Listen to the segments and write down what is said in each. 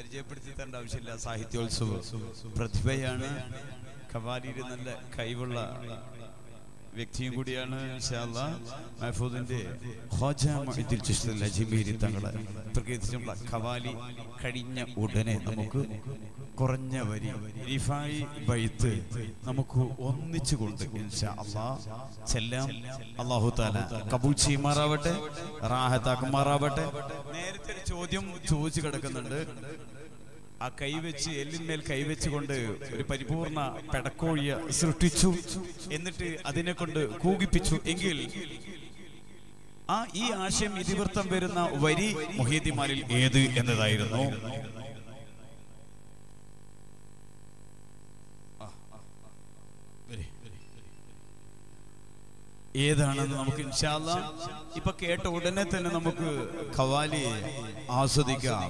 പരിചയപ്പെടുത്തി തരേണ്ട ആവശ്യമില്ല സാഹിത്യോത്സവം പ്രതിഭയാണ് കവാലിയിൽ നല്ല കഴിവുള്ള വ്യക്തിയും കൂടിയാണ് ഇൻഷാ അല്ലാ. മഹഫൂദിന്റെ ഖ്വാജ മൊയ്തുൽ ചിശ്തിൽ അജ്മീരി തങ്ങളെ പ്രകീർത്തിച്ചുള്ള ഖവാലി കഴിഞ്ഞ ഉടനെ നമുക്ക് കുറഞ്ഞ വരി റിഫായി ബൈത്ത് നമുക്ക് ഒന്നിച്ചുകൊണ്ട് ഇൻഷാ അല്ലാ ചെല്ലാം അല്ലാഹു തആല കബൂൽ ചെയ്യുമാറാവട്ടെ റാഹത്താക്കുമാറാവട്ടെ നേരത്തെ ഒരു ചോദ്യം ചോദിച്ചു കിടക്കുന്നുണ്ട് ആ കൈവച്ച് എല്ലിന്മേൽ കൈവച്ചുകൊണ്ട് ഒരു പരിപൂർണ പെടക്കോഴിയെ സൃഷ്ടിച്ചു എന്നിട്ട് അതിനെ കൊണ്ട് കൂകിപ്പിച്ചു എങ്കിൽ ആ ഈ ആശയം ഇതിവൃത്തം വരുന്ന വരി മൊഹീദിമാരിൽ ഏത് എന്നതായിരുന്നു ഏതാണെന്ന് നമുക്ക് ഇൻഷാല്ല ഇപ്പൊ കേട്ട ഉടനെ തന്നെ നമുക്ക് ഖവാലി ആസ്വദിക്കാം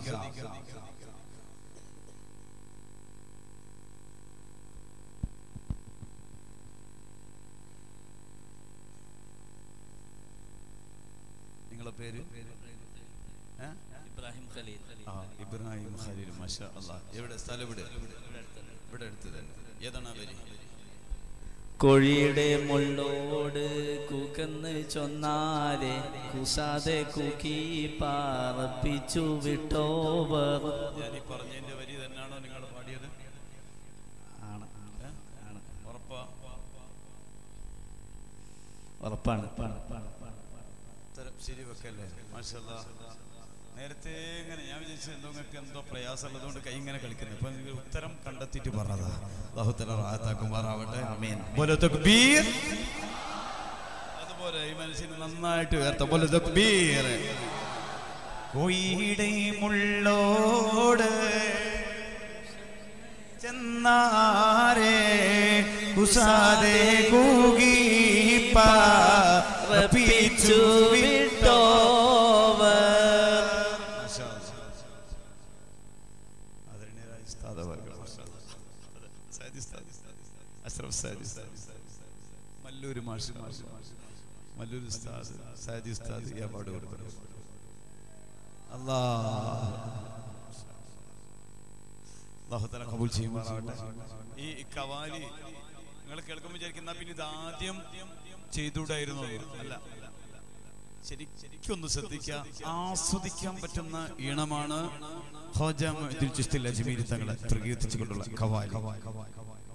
നിങ്ങളെ പേര് ഏ? ഇബ്രാഹിം ഖലീൽ ആ, ഇബ്രാഹിം ഖലീൽ മാഷാ അല്ലാ എവിടെ സ്ഥലം ഇവിടെ ഇവിടെ അടുത്ത് തന്നെ ഏതാണ് ആ വരി കോഴിയുടെ മുള്ളോട് കൂക്കെന്ന് ചൊന്നാരെ കുസാതെ കൂക്കി പാറപ്പിച്ചു വിട്ടോവർ ഞാൻ ഈ പറഞ്ഞതിന്റെ വരി തന്നെയാണോ നിങ്ങൾ പാടിയത് ആണ് ഏ? ഉറപ്പാ ഉറപ്പാണ് ഉത്തരം ശരി വെക്കല്ലേ മാഷാ അല്ലാ. നേരത്തെ ഇങ്ങനെ ഞാൻ വിചാരിച്ചു എന്തോ നിങ്ങൾക്ക് എന്തോ പ്രയാസമുള്ളത് കൊണ്ട് കൈ ഇങ്ങനെ കളിക്കുന്നത് അപ്പൊ നിങ്ങൾ ഉത്തരം കണ്ടെത്തിയിട്ട് പറഞ്ഞതാ അള്ളാഹുത്തല റാഹത്താക്കുമാറാവട്ടെ ആമീൻ. പോലെ തക്ബീർ അതുപോലെ ഈ മനുഷ്യന് നന്നായിട്ട് ഉയർത്ത പോലെ തക്ബീർ കോയിടെ മുള്ളോട് ചെന്നാരേ കുസാതെ കൂകി റപ്പിച്ചു വിട്ടോവർ മല്ലൂര് മാഷ് മല്ലൂർ ഉസ്താദ് സാദി ഉസ്താദ് ഈ അവാർഡ് കൊടുക്കുന്നു അല്ലാ അള്ളാഹുത്തല കബൂൽ ചെയ്യുമാറാവട്ടെ ഈ കവാലി നിങ്ങൾ കേൾക്കുമ്പോൾ വിചാരിക്കുന്ന പിന്നെ ഇത് ആദ്യം ചെയ്തുകൂടായിരുന്നു എന്ന്. അല്ല ശരി ശരിക്കൊന്ന് ശ്രദ്ധിക്കുക ആസ്വദിക്കാൻ പറ്റുന്ന ഈണമാണ് ഹോജ മൊയ്തുൽ ചിശ്തി അജ്മീരി തങ്ങളെ പ്രകീർത്തിച്ചുകൊണ്ടുള്ള കവാലി